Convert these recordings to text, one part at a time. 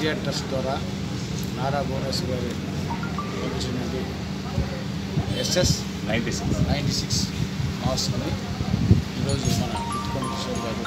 NTR trust ద్వారా నారా భువనేశ్వర్ గారి పంపించినది SS ninety six ninety six మాస్క్ని ఈరోజు మన ఉత్తుకొండ కిషోర్ గారు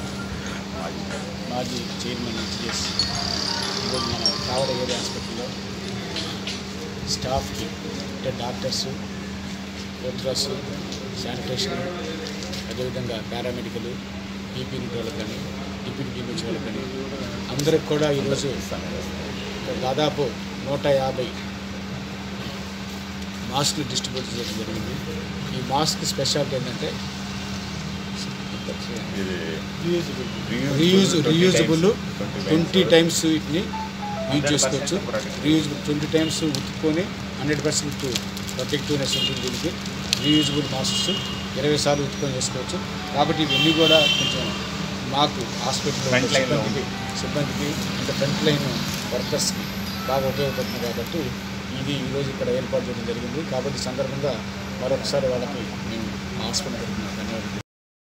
మాజీ చైర్మన్ హెచ్డిఎస్ ఈరోజు మన కావడ ఏరియా హాస్పిటల్లో స్టాఫ్కి అంటే డాక్టర్స్ వర్కర్స్ శానిటేషన్ అదేవిధంగా పారామెడికల్ పీపీ వాళ్ళకి కానీ డిప్యూటీ పీపీ వాళ్ళకి కానీ అందరికి కూడా ఈరోజు దాదాపు నూట యాభై మాస్క్లు డిస్ట్రిబ్యూట్ చేయడం జరిగింది ఈ మాస్క్ స్పెషాలిటీ ఏంటంటే ఇది రీయూజ్ రీయూజబుల్ 20 ట్వంటీ టైమ్స్ వీటిని యూజ్ చేసుకోవచ్చు రీయూజబుల్ ట్వంటీ టైమ్స్ ఉతుక్కొని హండ్రెడ్ పర్సెంట్ ప్రొటెక్టివ్నెస్ ఉంటుంది దీనికి రీయూజబుల్ మాస్క్స్ ఇరవై సార్లు ఉతుక్కొని చేసుకోవచ్చు కాబట్టి ఇవన్నీ కూడా కొంచెం మాకు హాస్పిటల్లో Front line లో సిబ్బందికి సిబ్బందికి అంటే ఫ్రంట్ లైన్ వర్కర్స్కి బాగా ఉపయోగపడుతుంది కాబట్టి ఇది ఈరోజు ఇక్కడ ఏర్పాటు చేయడం జరిగింది కాబట్టి ఈ సందర్భంగా మరొకసారి వాళ్ళకి మేము హాస్పిటల్ తరఫున ధన్యవాదాలు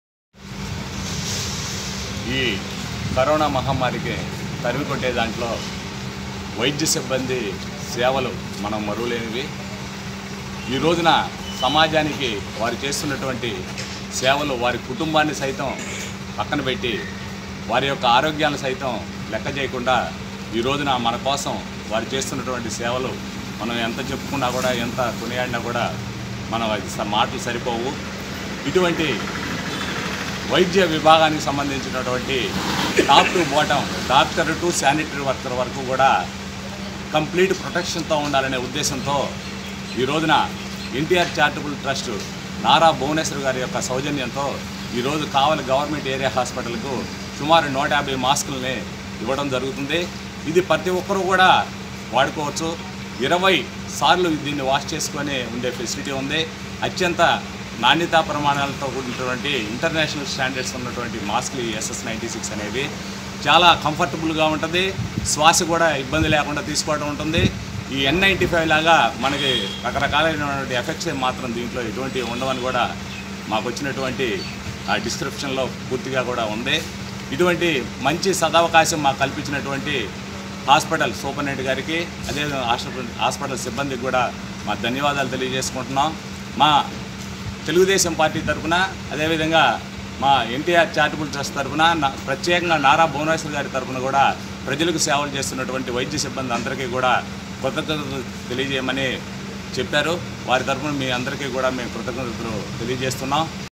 ఈ కరోనా మహమ్మారికి తరిమి కొట్టే దాంట్లో వైద్య సిబ్బంది సేవలు మనం మరువలేనివి ఈ రోజున సమాజానికి వారు చేస్తున్నటువంటి సేవలు వారి కుటుంబాన్ని సైతం పక్కన పెట్టి వారి యొక్క ఆరోగ్యాన్ని సైతం లెక్క చేయకుండా ఈ రోజున మన కోసం వారు చేస్తున్నటువంటి సేవలు మనం ఎంత చెప్పుకున్నా కూడా ఎంత కొనియాడినా కూడా మనం అది స- మాటలు సరిపోవు ఇటువంటి వైద్య విభాగానికి సంబంధించినటువంటి top to bottom doctor to sanitary worker వరకు కూడా కంప్లీట్ ప్రొటెక్షన్తో ఉండాలనే ఉద్దేశంతో ఈ రోజున NTR charitable trust Nara Bhuvaneshwar గారి యొక్క సౌజన్యంతో ఈరోజు కావలి గవర్నమెంట్ ఏరియా హాస్పిటల్కు సుమారు నూట యాభై మాస్కులని ఇవ్వడం జరుగుతుంది ఇది ప్రతి ఒక్కరూ కూడా వాడుకోవచ్చు ఇరవై సార్లు దీన్ని వాష్ చేసుకొని ఉండే ఫెసిలిటీ ఉంది అత్యంత నాణ్యతా ప్రమాణాలతో కూడినటువంటి ఇంటర్నేషనల్ స్టాండర్డ్స్ ఉన్నటువంటి మాస్క్లు ఎస్ఎస్ నైంటీ సిక్స్ అనేవి చాలా కంఫర్టబుల్గా ఉంటుంది శ్వాస కూడా ఇబ్బంది లేకుండా తీసుకోవడం ఉంటుంది ఈ ఎన్ నైంటీ ఫైవ్ లాగా మనకి రకరకాలైనటువంటి ఎఫెక్ట్స్ మాత్రం దీంట్లో ఎటువంటి ఉండవని కూడా మాకు వచ్చినటువంటి ఆ డిస్క్రిప్షన్లో పూర్తిగా కూడా ఉంది ఇటువంటి మంచి సదవకాశం మాకు కల్పించినటువంటి హాస్పిటల్ సూపరింటెండెంట్ గారికి అదే హాస్పిటల్ హాస్పిటల్ సిబ్బందికి కూడా మా ధన్యవాదాలు తెలియజేసుకుంటున్నాం మా తెలుగుదేశం పార్టీ తరఫున అదేవిధంగా మా ఎన్టీఆర్ చారిటబుల్ ట్రస్ట్ తరఫున నా- ప్రత్యేకంగా నారా భువనేశ్వర్ గారి తరఫున కూడా ప్రజలకు సేవలు చేస్తున్నటువంటి వైద్య సిబ్బంది అందరికీ కూడా కృతజ్ఞతలు తెలియజేయమని చెప్పారు వారి తరఫున మీ అందరికీ కూడా మేము కృతజ్ఞతలు తెలియజేస్తున్నాం